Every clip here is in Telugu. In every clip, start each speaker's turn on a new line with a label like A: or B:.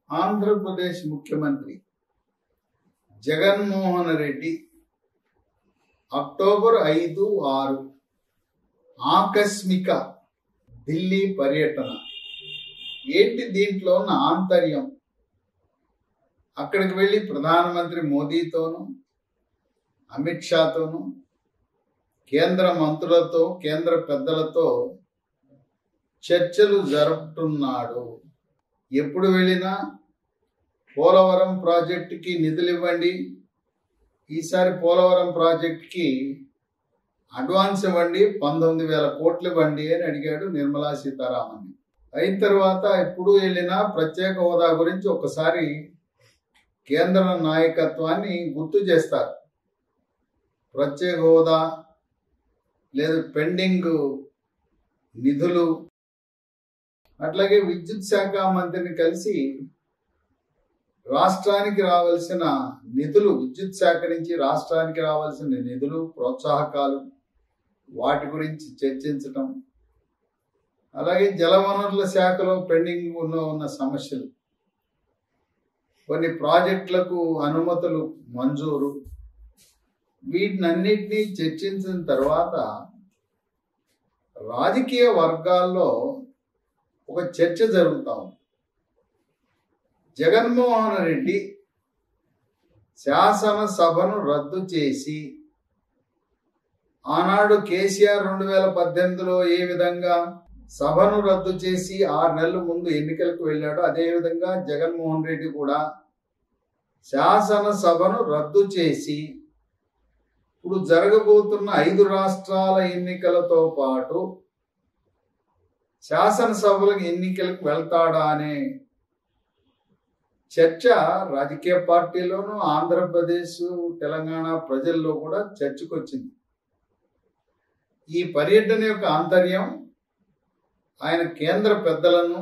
A: ఆంధ్రప్రదేశ్ ముఖ్యమంత్రి జగన్మోహన్ రెడ్డి అక్టోబర్ ఐదు ఆరు ఆకస్మిక ఢిల్లీ పర్యటన ఏంటి దీంట్లో ఉన్న ఆంతర్యం అక్కడికి వెళ్ళి ప్రధానమంత్రి మోదీతోనూ అమిత్ షాతోనూ కేంద్ర మంత్రులతో కేంద్ర పెద్దలతో చర్చలు జరుపుతున్నాడు ఎప్పుడు వెళ్ళినా పోలవరం ప్రాజెక్టుకి నిధులు ఇవ్వండి ఈసారి పోలవరం ప్రాజెక్టుకి అడ్వాన్స్ ఇవ్వండి పంతొమ్మిది వేల కోట్లు ఇవ్వండి అని అడిగాడు నిర్మలా సీతారామన్ అయిన తర్వాత ఎప్పుడు వెళ్ళినా ప్రత్యేక హోదా గురించి ఒకసారి కేంద్ర నాయకత్వాన్ని గుర్తు చేస్తారు ప్రత్యేక హోదా లేదు పెండింగ్ నిధులు అట్లాగే విద్యుత్ శాఖ మంత్రిని కలిసి రాష్ట్రానికి రావాల్సిన నిధులు విద్యుత్ శాఖ నుంచి రాష్ట్రానికి రావాల్సిన నిధులు ప్రోత్సాహకాలు వాటి గురించి చర్చించటం అలాగే జలవనరుల శాఖలో పెండింగ్ ఉన్న ఉన్న సమస్యలు కొన్ని ప్రాజెక్టులకు అనుమతులు మంజూరు వీటినన్నిటినీ చర్చించిన తర్వాత రాజకీయ వర్గాల్లో ఒక చర్చ జరుగుతా ఉంది జగన్మోహన్ రెడ్డి శాసనసభను రద్దు చేసి ఆనాడు కేసీఆర్ రెండు వేల పద్దెనిమిదిలో ఏ విధంగా సభను రద్దు చేసి ఆరు నెలల ముందు ఎన్నికలకు వెళ్ళాడో అదే విధంగా జగన్మోహన్ రెడ్డి కూడా శాసనసభను రద్దు చేసి ఇప్పుడు జరగబోతున్న ఐదు రాష్ట్రాల ఎన్నికలతో పాటు శాసనసభల ఎన్నికలకు వెళ్తాడా అనే చర్చ రాజకీయ పార్టీలోనూ ఆంధ్రప్రదేశ్ తెలంగాణ ప్రజల్లో కూడా చర్చకొచ్చింది ఈ పర్యటన యొక్క ఆంతర్యం ఆయన కేంద్ర పెద్దలను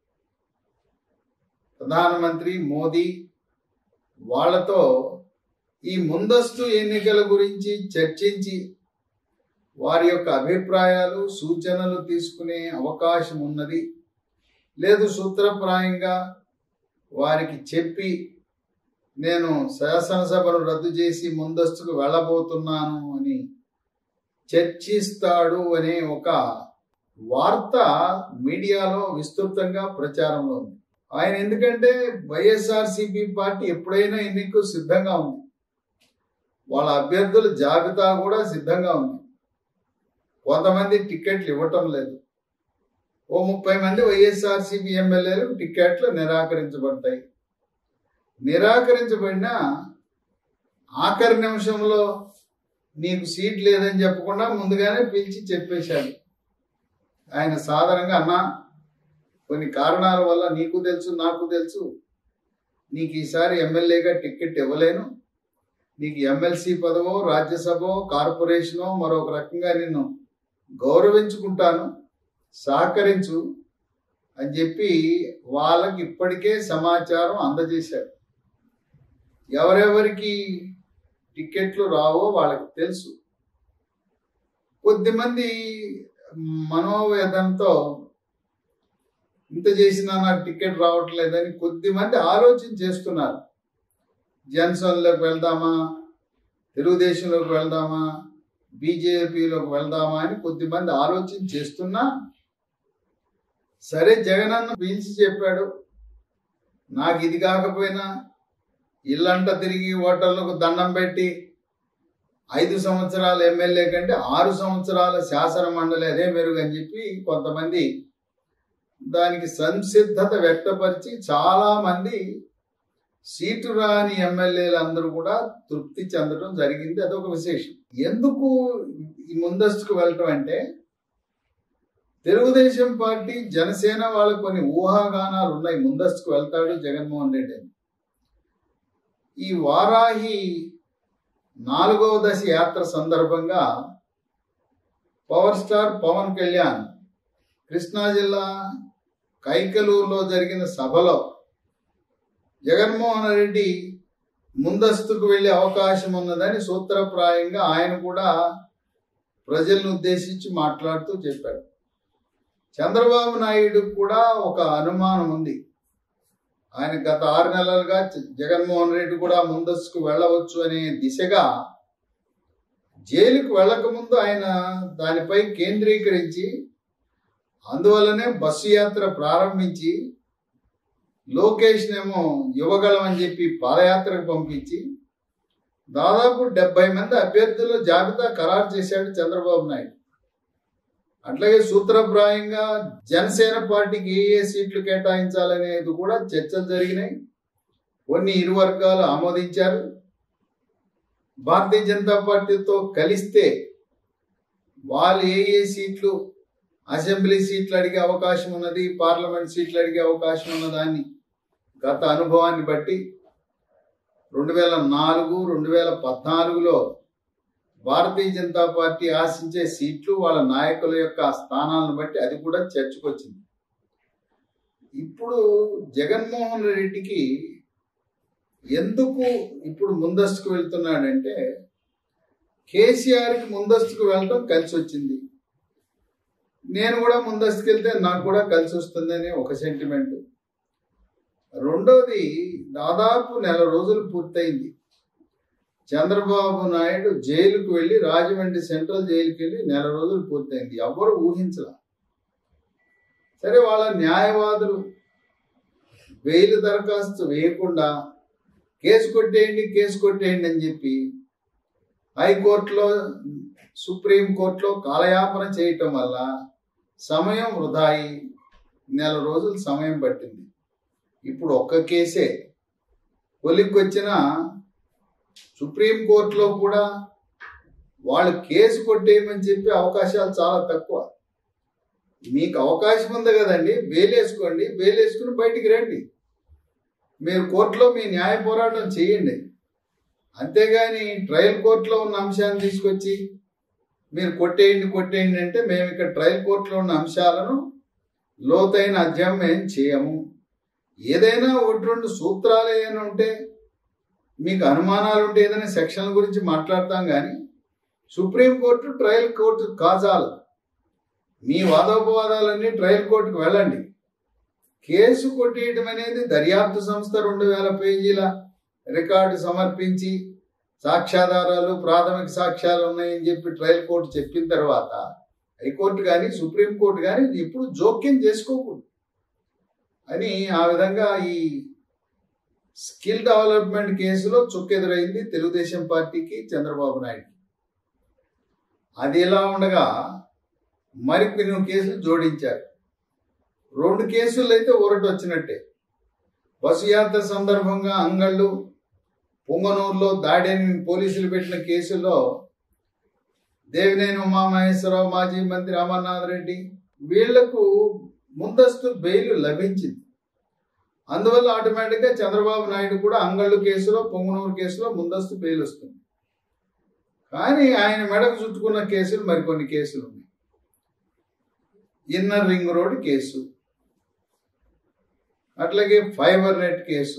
A: ప్రధానమంత్రి మోదీ వాళ్ళతో ఈ ముందస్తు ఎన్నికల గురించి చర్చించి వారి యొక్క అభిప్రాయాలు సూచనలు తీసుకునే అవకాశం ఉన్నది లేదు సూత్రప్రాయంగా వారికి చెప్పి నేను శాసనసభను రద్దు చేసి ముందస్తుకు వెళ్ళబోతున్నాను అని చర్చిస్తాడు అనే ఒక వార్త మీడియాలో విస్తృతంగా ప్రచారంలో ఉంది ఆయన ఎందుకంటే వైఎస్ఆర్సిపి పార్టీ ఎప్పుడైనా ఎన్నికకు సిద్ధంగా ఉంది వాళ్ళ అభ్యర్థుల జాబితా కూడా సిద్ధంగా ఉంది కొంతమంది టికెట్లు ఇవ్వటం లేదు ఓ ముప్పై మంది వైఎస్ఆర్సీపీ ఎమ్మెల్యేలు టికెట్లు నిరాకరించబడతాయి నిరాకరించబడిన ఆఖరి నిమిషంలో నీకు సీట్ లేదని చెప్పకుండా ముందుగానే పిలిచి చెప్పేశాడు ఆయన సాధారణంగా అన్నా కొన్ని కారణాల వల్ల నీకు తెలుసు నాకు తెలుసు నీకు ఈసారి ఎమ్మెల్యేగా టికెట్ ఇవ్వలేను నీకు ఎమ్మెల్సీ పదవో రాజ్యసభో కార్పొరేషనో మరొక రకంగా నిన్ను గౌరవించుకుంటాను సహకరించు అని చెప్పి వాళ్ళకి ఇప్పటికే సమాచారం అందజేశారు ఎవరెవరికి టికెట్లు రావో వాళ్ళకి తెలుసు కొద్దిమంది మనోవేదంతో ఇంత చేసినా నాకు టికెట్ రావట్లేదని కొద్దిమంది ఆలోచన చేస్తున్నారు జన్సన్లోకి వెళ్దామా తెలుగుదేశంలోకి వెళ్దామా బీజేపీలోకి వెళ్దామా అని కొద్దిమంది ఆలోచన చేస్తున్నా సరే జగనన్న పిలిచి చెప్పాడు నాకు ఇది కాకపోయినా ఇల్లంట తిరిగి ఓటర్లకు దండం పెట్టి ఐదు సంవత్సరాల ఎమ్మెల్యే కంటే ఆరు సంవత్సరాల శాసన మండలి అదే మెరుగు అని చెప్పి కొంతమంది దానికి సంసిద్ధత వ్యక్తపరిచి చాలా మంది సీటు రాని ఎమ్మెల్యేలు అందరూ కూడా తృప్తి చెందడం జరిగింది అదొక విశేషం ఎందుకు ఈ ముందస్తుకు వెళ్ళటం అంటే తెలుగుదేశం పార్టీ జనసేన వాళ్ళకు కొన్ని ఊహాగానాలు ఉన్నాయి ముందస్తుకు వెళ్తాడు జగన్మోహన్ రెడ్డి అని ఈ వారాహి నాలుగవ దశ యాత్ర సందర్భంగా పవర్ స్టార్ పవన్ కళ్యాణ్ కృష్ణా జిల్లా కైకలూరులో జరిగిన సభలో జగన్మోహన్ రెడ్డి ముందస్తుకు వెళ్లే అవకాశం ఉన్నదని సూత్రప్రాయంగా ఆయన కూడా ప్రజలను ఉద్దేశించి మాట్లాడుతూ చెప్పాడు చంద్రబాబు నాయుడు కూడా ఒక అనుమానం ఉంది ఆయన గత ఆరు నెలలుగా జ- జగన్మోహన్ రెడ్డి కూడా ముందస్తుకు వెళ్ళవచ్చు అనే దిశగా జైలుకు వెళ్ళకముందు ఆయన దానిపై కేంద్రీకరించి అందువల్లనే బస్సు యాత్ర ప్రారంభించి లోకేష్ ఏమో యువగలం అని చెప్పి పాదయాత్రకు పంపించి దాదాపు డెబ్బై మంది అభ్యర్థుల జాబితా ఖరారు చేశాడు చంద్రబాబు నాయుడు అట్లాగే సూత్రప్రాయంగా జనసేన పార్టీకి ఏ ఏ సీట్లు కేటాయించాలనేది కూడా చర్చలు జరిగినాయి కొన్ని ఇరు వర్గాలు ఆమోదించారు భారతీయ జనతా పార్టీతో కలిస్తే వాళ్ళు ఏ ఏ సీట్లు అసెంబ్లీ సీట్లు అడిగే అవకాశం ఉన్నది పార్లమెంట్ సీట్లు అడిగే అవకాశం ఉన్నదాన్ని గత అనుభవాన్ని బట్టి రెండు వేల నాలుగు రెండు వేల పద్నాలుగులో భారతీయ జనతా పార్టీ ఆశించే సీట్లు వాళ్ళ నాయకుల యొక్క స్థానాలను బట్టి అది కూడా చర్చకొచ్చింది ఇప్పుడు జగన్మోహన్ రెడ్డికి ఎందుకు ఇప్పుడు ముందస్తుకు వెళ్తున్నాడంటే కేసీఆర్కి ముందస్తుకు వెళ్ళడం కలిసి వచ్చింది నేను కూడా ముందస్తుకు వెళ్తే నాకు కూడా కలిసి వస్తుందని ఒక సెంటిమెంట్ రెండోది దాదాపు నెల రోజులు పూర్తయింది చంద్రబాబు నాయుడు జైలుకు వెళ్ళి రాజమండ్రి సెంట్రల్ జైలుకి వెళ్ళి నెల రోజులు పూర్తయింది ఎవరు ఊహించలా సరే వాళ్ళ న్యాయవాదులు బెయిల్ దరఖాస్తు వేయకుండా కేసు కొట్టేయండి కేసు కొట్టేయండి అని చెప్పి హైకోర్టులో సుప్రీం కోర్టులో కాలయాపన చేయటం వల్ల సమయం వృధా అయి నెల రోజులు సమయం పట్టింది ఇప్పుడు ఒక్క కేసే కొలిక్కొచ్చిన సుప్రీం కోర్టులో కూడా వాళ్ళు కేసు కొట్టేయమని చెప్పి అవకాశాలు చాలా తక్కువ మీకు అవకాశం ఉంది కదండి బెయిల్ వేసుకోండి బెయిల్ వేసుకుని బయటికి రండి మీరు కోర్టులో మీ న్యాయ పోరాటం చేయండి అంతేగాని ట్రయల్ కోర్టులో ఉన్న అంశాన్ని తీసుకొచ్చి మీరు కొట్టేయండి కొట్టేయండి అంటే మేము ఇక్కడ ట్రయల్ కోర్టులో ఉన్న అంశాలను లోతైన అధ్యయనం ఏం చేయము ఏదైనా ఒకటి రెండు సూత్రాలు ఏదైనా ఉంటే మీకు అనుమానాలు ఉంటే ఏదైనా సెక్షన్ల గురించి మాట్లాడతాం కానీ సుప్రీంకోర్టు ట్రయల్ కోర్టు కాజాలు మీ వాదోపవాదాలన్నీ ట్రయల్ కోర్టుకు వెళ్ళండి కేసు కొట్టేయడం అనేది దర్యాప్తు సంస్థ రెండు వేల పేజీల రికార్డు సమర్పించి సాక్ష్యాధారాలు ప్రాథమిక సాక్ష్యాలు ఉన్నాయని చెప్పి ట్రయల్ కోర్టు చెప్పిన తర్వాత హైకోర్టు కానీ సుప్రీంకోర్టు కానీ ఇప్పుడు జోక్యం చేసుకోకూడదు అని ఆ విధంగా ఈ స్కిల్ డెవలప్మెంట్ కేసులో చుక్కెదురైంది తెలుగుదేశం పార్టీకి చంద్రబాబు నాయుడు అది ఎలా ఉండగా మరికొన్ని కేసులు జోడించారు రెండు కేసులు అయితే ఊరట వచ్చినట్టే బస్సు యాత్ర సందర్భంగా అంగళ్ళు పొంగనూరులో దాడిని పోలీసులు పెట్టిన కేసులో దేవినేని ఉమామహేశ్వరరావు మాజీ మంత్రి అమర్నాథ్ రెడ్డి వీళ్లకు ముందస్తు బెయిల్ లభించింది అందువల్ల ఆటోమేటిక్గా చంద్రబాబు నాయుడు కూడా అంగళ్ళు కేసులో పొంగనూరు కేసులో ముందస్తు బెయిల్ వస్తుంది కానీ ఆయన మెడకు చుట్టుకున్న కేసులు మరికొన్ని కేసులు ఉన్నాయి ఇన్నర్ రింగ్ రోడ్ కేసు అట్లాగే ఫైబర్ నెట్ కేసు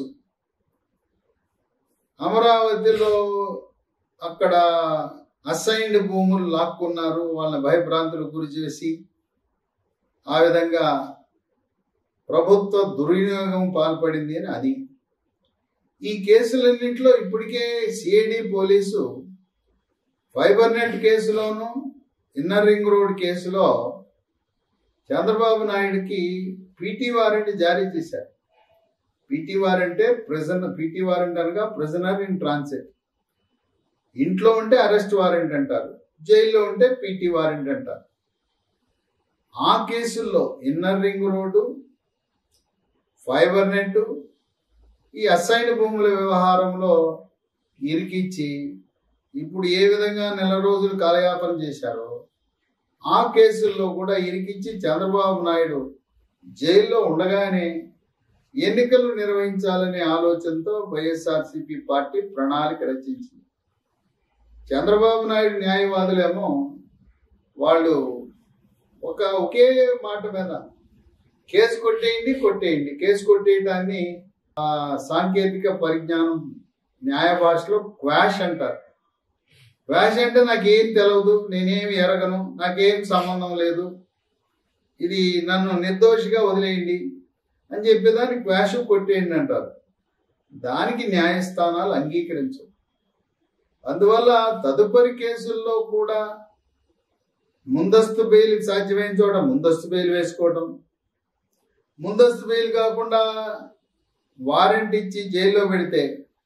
A: అమరావతిలో అక్కడ అసైన్డ్ భూములు లాక్కున్నారు వాళ్ళని భయభ్రాంతులకు గురి చేసి ఆ విధంగా ప్రభుత్వ దుర్వినియోగం పాల్పడింది అని అది ఈ కేసులన్నింటిలో ఇప్పటికే సిఐడి పోలీసు ఫైబర్ నెట్ కేసులోను ఇన్నర్ రింగ్ రోడ్ కేసులో చంద్రబాబు నాయుడుకి పీటీ వారెంట్ జారీ చేశారు పీటీ వారెంటే ప్రెజన్ పీటీ వారెంట్ అనగా ప్రిజనర్ ఇన్ ట్రాన్సిట్ ఇంట్లో ఉంటే అరెస్ట్ వారెంట్ అంటారు జైల్లో ఉంటే పీటీ వారెంట్ అంటారు ఆ కేసుల్లో inner ring road fibre net ఈ అసైన్ భూముల వ్యవహారంలో ఇరికిచ్చి ఇప్పుడు ఏ విధంగా నెల రోజులు కాలయాపన చేశారో ఆ కేసుల్లో కూడా ఇరికిచ్చి చంద్రబాబు నాయుడు జైల్లో ఉండగానే ఎన్నికలు నిర్వహించాలనే ఆలోచనతో వైఎస్ఆర్సీపీ పార్టీ ప్రణాళిక రచించింది చంద్రబాబు నాయుడు న్యాయవాదులేమో వాళ్ళు ఒక ఒకే మాట మీద కేసు కొట్టేయండి కొట్టేయండి కేసు కొట్టేయడాన్ని ఆ, సాంకేతిక పరిజ్ఞానం న్యాయ భాషలో క్వాష్ అంటారు క్వాష్ అంటే నాకేం తెలియదు నేనేమి ఎరగను నాకేం సంబంధం లేదు ఇది నన్ను నిర్దోషిగా వదిలేయండి అని చెప్పేదాన్ని క్వాష్ కొట్టేయండి అంటారు దానికి న్యాయస్థానాలు అంగీకరించవు అందువల్ల తదుపరి కేసుల్లో కూడా ముందస్తు బెయిల్కి సాధ్యమైన చోట ముందస్తు బెయిల్ వేసుకోవటం ముందస్తు బెయిల్ కాకుండా వారెంట్ ఇచ్చి జైల్లో పెడితే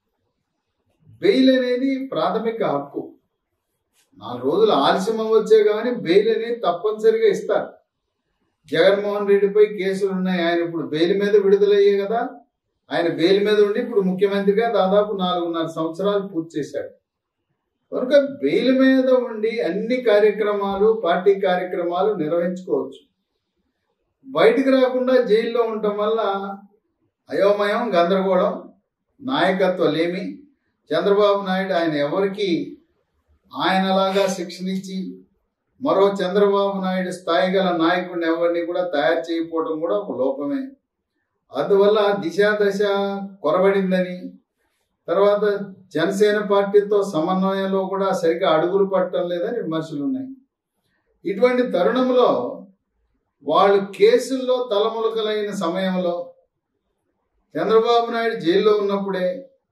A: బెయిల్ అనేది ప్రాథమిక హక్కు నాలుగు రోజులు ఆలస్యం అవ్వచ్చే కానీ బెయిల్ అనేది తప్పనిసరిగా ఇస్తారు జగన్మోహన్ రెడ్డిపై కేసులు ఉన్నాయి ఆయన ఇప్పుడు బెయిల్ మీద విడుదలయ్యే కదా ఆయన బెయిల్ మీద ఉండి ఇప్పుడు ముఖ్యమంత్రిగా దాదాపు నాలుగున్నర సంవత్సరాలు పూర్తి చేశాడు కనుక బెయిల్ మీద ఉండి అన్ని కార్యక్రమాలు పార్టీ కార్యక్రమాలు నిర్వహించుకోవచ్చు బయటికి రాకుండా జైల్లో ఉండటం వల్ల అయోమయం గందరగోళం నాయకత్వ లేమి చంద్రబాబు నాయుడు ఆయన ఎవరికి ఆయనలాగా శిక్షణ ఇచ్చి మరో చంద్రబాబు నాయుడు స్థాయి గల నాయకుడిని ఎవరిని కూడా తయారు చేయకపోవడం కూడా ఒక లోపమే అందువల్ల దిశ దశ కొరబడిందని తర్వాత జనసేన పార్టీతో సమన్వయంలో కూడా సరిగ్గా అడుగులు పట్టడం లేదని విమర్శలు ఉన్నాయి ఇటువంటి తరుణంలో వాళ్ళు కేసుల్లో తలములకలైన సమయంలో చంద్రబాబు నాయుడు జైల్లో ఉన్నప్పుడే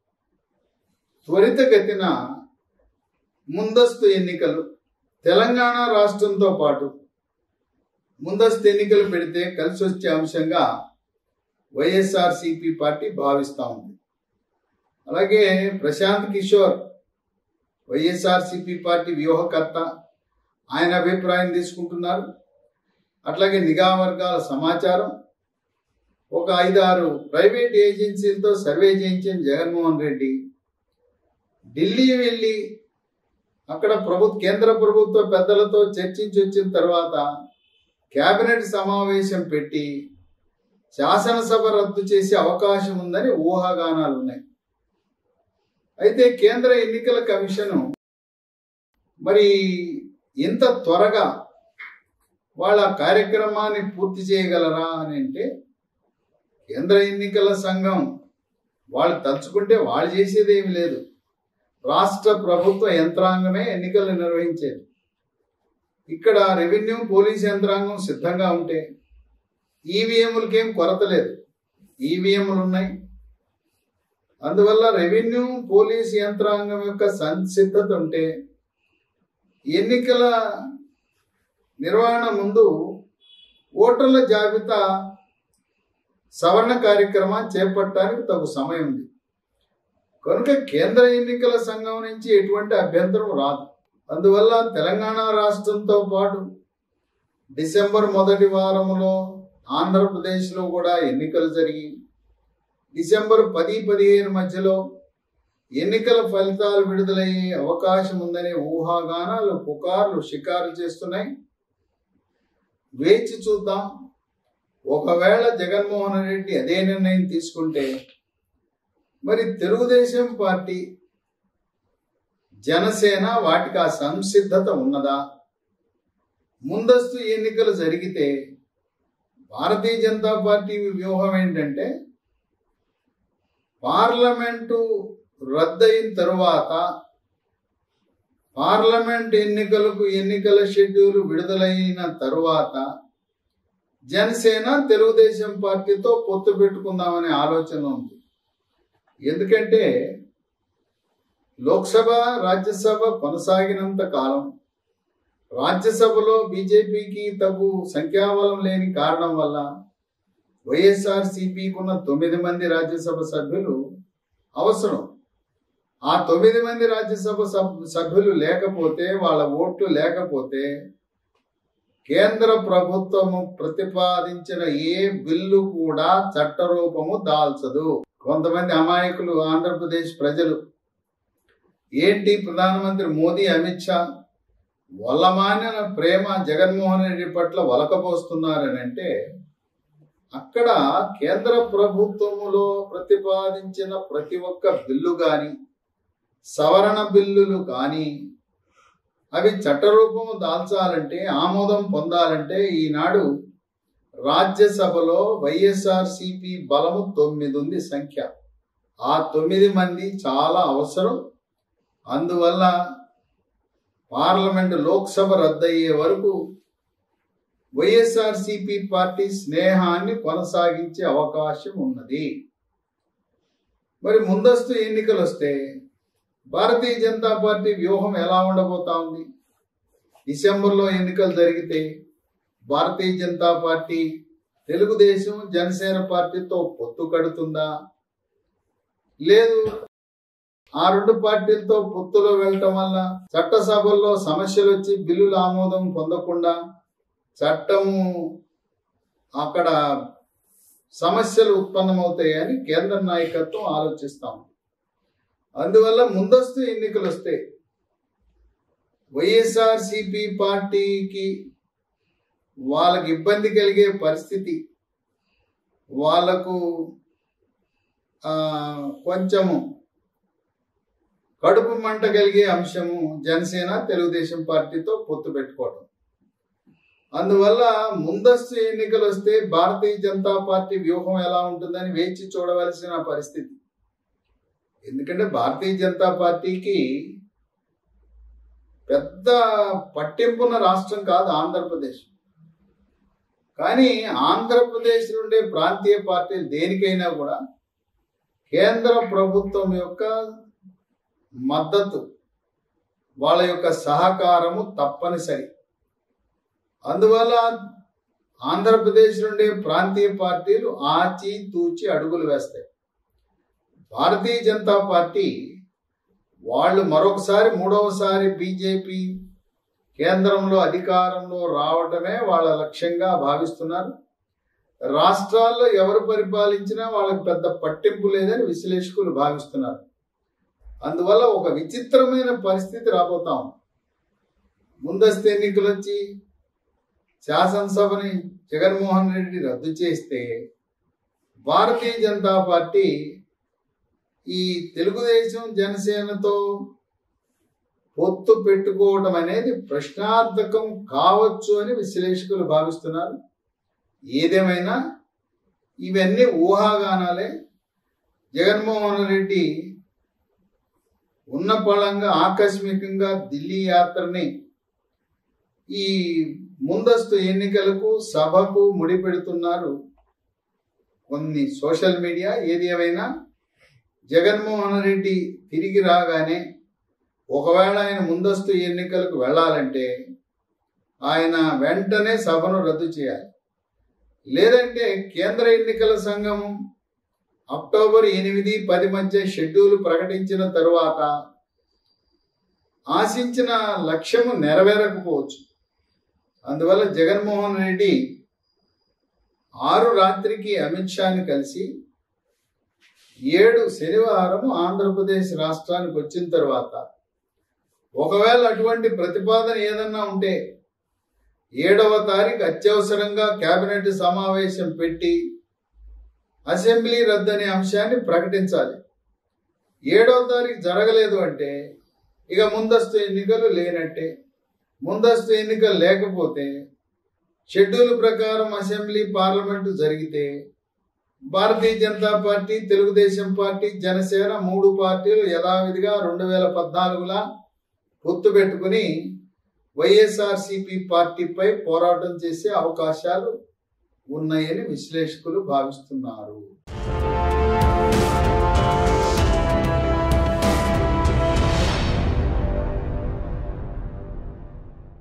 A: త్వరితగతిన ముందస్తు ఎన్నికలు తెలంగాణ రాష్ట్రంతో పాటు ముందస్తు ఎన్నికలు పెడితే కలిసి వచ్చే అంశంగా వైఎస్ఆర్సిపి పార్టీ భావిస్తూ ఉంది అలాగే ప్రశాంత్ కిషోర్ వైఎస్ఆర్సిపి పార్టీ వ్యూహకర్త ఆయన అభిప్రాయం తీసుకుంటున్నారు అట్లాగే నిఘా వర్గాల సమాచారం ఒక ఐదారు ప్రైవేట్ ఏజెన్సీలతో సర్వే చేయించిన జగన్మోహన్ రెడ్డి ఢిల్లీ వెళ్ళి అక్కడ ప్రభు కేంద్ర ప్రభుత్వ పెద్దలతో చర్చించి వచ్చిన తర్వాత కేబినెట్ సమావేశం పెట్టి శాసనసభ రద్దు చేసే అవకాశం ఉందని ఊహాగానాలు ఉన్నాయి అయితే కేంద్ర ఎన్నికల కమిషను మరి ఇంత త్వరగా వాళ్ళ కార్యక్రమాన్ని పూర్తి చేయగలరా అని అంటే కేంద్ర ఎన్నికల సంఘం వాళ్ళు తలుచుకుంటే వాళ్ళు చేసేది ఏమి లేదు రాష్ట్ర ప్రభుత్వ యంత్రాంగమే ఎన్నికలు నిర్వహించేది ఇక్కడ రెవెన్యూ పోలీస్ యంత్రాంగం సిద్ధంగా ఉంటే ఈవీఎంలకేం కొరత లేదు ఈవీఎంలు ఉన్నాయి అందువల్ల రెవెన్యూ పోలీస్ యంత్రాంగం యొక్క సంసిద్ధత ఉంటే ఎన్నికల నిర్వహణ ముందు ఓటర్ల జాబితా సవరణ కార్యక్రమాన్ని చేపట్టడానికి తగు సమయం ఉంది కనుక కేంద్ర ఎన్నికల సంఘం నుంచి ఎటువంటి అభ్యంతరం రాదు అందువల్ల తెలంగాణ రాష్ట్రంతో పాటు డిసెంబర్ మొదటి వారంలో ఆంధ్రప్రదేశ్లో కూడా ఎన్నికలు జరిగి డిసెంబర్ పది పదిహేను మధ్యలో ఎన్నికల ఫలితాలు విడుదలయ్యే అవకాశం ఉందనే ఊహాగానాలు పుకార్లు షికారు చేస్తున్నాయి వేచి చూద్దాం ఒకవేళ జగన్మోహన్ రెడ్డి అదే నిర్ణయం తీసుకుంటే మరి తెలుగుదేశం పార్టీ జనసేన వాటికి ఆ సంసిద్ధత ఉన్నదా ముందస్తు ఎన్నికలు జరిగితే భారతీయ జనతా పార్టీ వ్యూహం ఏంటంటే పార్లమెంటు రద్దయిన తరువాత పార్లమెంట్ ఎన్నికలకు ఎన్నికల షెడ్యూల్ విడుదలైన తరువాత జనసేన తెలుగుదేశం పార్టీతో పొత్తు పెట్టుకుందామనే ఆలోచన ఉంది ఎందుకంటే లోక్సభ రాజ్యసభ కొనసాగినంత కాలం రాజ్యసభలో బీజేపీకి తగు సంఖ్యాబలం లేని కారణం వల్ల వైఎస్ఆర్ ఉన్న తొమ్మిది మంది రాజ్యసభ సభ్యులు అవసరం ఆ తొమ్మిది మంది రాజ్యసభ సభ్- సభ్యులు లేకపోతే వాళ్ళ ఓట్లు లేకపోతే కేంద్ర ప్రభుత్వము ప్రతిపాదించిన ఏ బిల్లు కూడా చట్టరూపము దాల్చదు కొంతమంది అమాయకులు ఆంధ్రప్రదేశ్ ప్రజలు ఏంటి ప్రధానమంత్రి మోదీ అమిత్ షా వల్లమానిన ప్రేమ జగన్మోహన్ రెడ్డి పట్ల వలకపోస్తున్నారని అంటే అక్కడ కేంద్ర ప్రభుత్వములో ప్రతిపాదించిన ప్రతి ఒక్క బిల్లు కానీ సవరణ బిల్లులు కానీ అవి చట్టరూపము దాల్చాలంటే ఆమోదం పొందాలంటే ఈనాడు రాజ్యసభలో వైఎస్ఆర్సిపి బలము తొమ్మిది ఉంది సంఖ్య ఆ తొమ్మిది మంది చాలా అవసరం అందువల్ల పార్లమెంట్ లోక్సభ రద్దయ్యే వరకు వైఎస్ఆర్సిపి పార్టీ స్నేహాన్ని కొనసాగించే అవకాశం ఉన్నది మరి ముందస్తు ఎన్నికలు వస్తే భారతీయ జనతా పార్టీ వ్యూహం ఎలా ఉండబోతా ఉంది డిసెంబర్లో ఎన్నికలు జరిగితే భారతీయ జనతా పార్టీ తెలుగుదేశం జనసేన పార్టీతో పొత్తు కడుతుందా లేదు ఆ రెండు పార్టీలతో పొత్తులో వెళ్ళటం వల్ల చట్టసభల్లో సమస్యలు వచ్చి బిల్లుల ఆమోదం పొందకుండా చట్టము అక్కడ సమస్యలు ఉత్పన్నమవుతాయని కేంద్ర నాయకత్వం ఆలోచిస్తాం అందువల్ల ముందస్తు ఎన్నికలు వస్తే వైఎస్ఆర్సిపి పార్టీకి వాళ్ళకి ఇబ్బంది కలిగే పరిస్థితి వాళ్ళకు ఆ, కొంచెము కడుపు మంట కలిగే అంశము జనసేన తెలుగుదేశం పార్టీతో పొత్తు పెట్టుకోవడం అందువల్ల ముందస్తు ఎన్నికలు వస్తే భారతీయ జనతా పార్టీ వ్యూహం ఎలా ఉంటుందని వేచి చూడవలసిన పరిస్థితి ఎందుకంటే భారతీయ జనతా పార్టీకి పెద్ద పట్టింపున్న రాష్ట్రం కాదు ఆంధ్రప్రదేశ్ కానీ ఆంధ్రప్రదేశ్ నుండే ప్రాంతీయ పార్టీలు దేనికైనా కూడా కేంద్ర ప్రభుత్వం యొక్క మద్దతు వాళ్ళ యొక్క సహకారము తప్పనిసరి అందువల్ల ఆంధ్రప్రదేశ్ నుండి ప్రాంతీయ పార్టీలు ఆచి తూచి అడుగులు వేస్తాయి భారతీయ జనతా పార్టీ వాళ్ళు మరొకసారి మూడవసారి బీజేపీ కేంద్రంలో అధికారంలో రావడమే వాళ్ళ లక్ష్యంగా భావిస్తున్నారు రాష్ట్రాల్లో ఎవరు పరిపాలించినా వాళ్ళకి పెద్ద పట్టింపు లేదని విశ్లేషకులు భావిస్తున్నారు అందువల్ల ఒక విచిత్రమైన పరిస్థితి రాబోతాం ముందస్తు ఎన్నికలు వచ్చి శాసనసభని జగన్మోహన్ రెడ్డి రద్దు చేస్తే భారతీయ జనతా పార్టీ ఈ తెలుగుదేశం జనసేనతో పొత్తు పెట్టుకోవడం అనేది ప్రశ్నార్థకం కావచ్చు అని విశ్లేషకులు భావిస్తున్నారు ఏదేమైనా ఇవన్నీ ఊహాగానాలే జగన్మోహన్ రెడ్డి ఉన్న పళంగా ఆకస్మికంగా ఢిల్లీ యాత్రని ఈ ముందస్తు ఎన్నికలకు సభకు ముడిపెడుతున్నారు కొన్ని సోషల్ మీడియా ఏది ఏమైనా జగన్మోహన్ రెడ్డి తిరిగి రాగానే ఒకవేళ ఆయన ముందస్తు ఎన్నికలకు వెళ్ళాలంటే ఆయన వెంటనే సభను రద్దు చేయాలి లేదంటే కేంద్ర ఎన్నికల సంఘం అక్టోబర్ ఎనిమిది పది మధ్య షెడ్యూల్ ప్రకటించిన తరువాత ఆశించిన లక్ష్యము నెరవేరకపోవచ్చు అందువల్ల జగన్మోహన్ రెడ్డి ఆరు రాత్రికి అమిత్ షాని కలిసి ఏడు శనివారం ఆంధ్రప్రదేశ్ రాష్ట్రానికి వచ్చిన తర్వాత ఒకవేళ అటువంటి ప్రతిపాదన ఏదన్నా ఉంటే ఏడవ తారీఖు అత్యవసరంగా కేబినెట్ సమావేశం పెట్టి అసెంబ్లీ రద్దు అనే అంశాన్ని ప్రకటించాలి ఏడవ తారీఖు జరగలేదు అంటే ఇక ముందస్తు ఎన్నికలు లేనట్టే ముందస్తు ఎన్నికలు లేకపోతే షెడ్యూల్ ప్రకారం అసెంబ్లీ పార్లమెంటు జరిగితే భారతీయ జనతా పార్టీ తెలుగుదేశం పార్టీ జనసేన మూడు పార్టీలు యథావిధిగా రెండు వేల పద్నాలుగులా పొత్తు పెట్టుకుని వైఎస్ఆర్సిపి పార్టీపై పోరాటం చేసే అవకాశాలు ఉన్నాయని విశ్లేషకులు భావిస్తున్నారు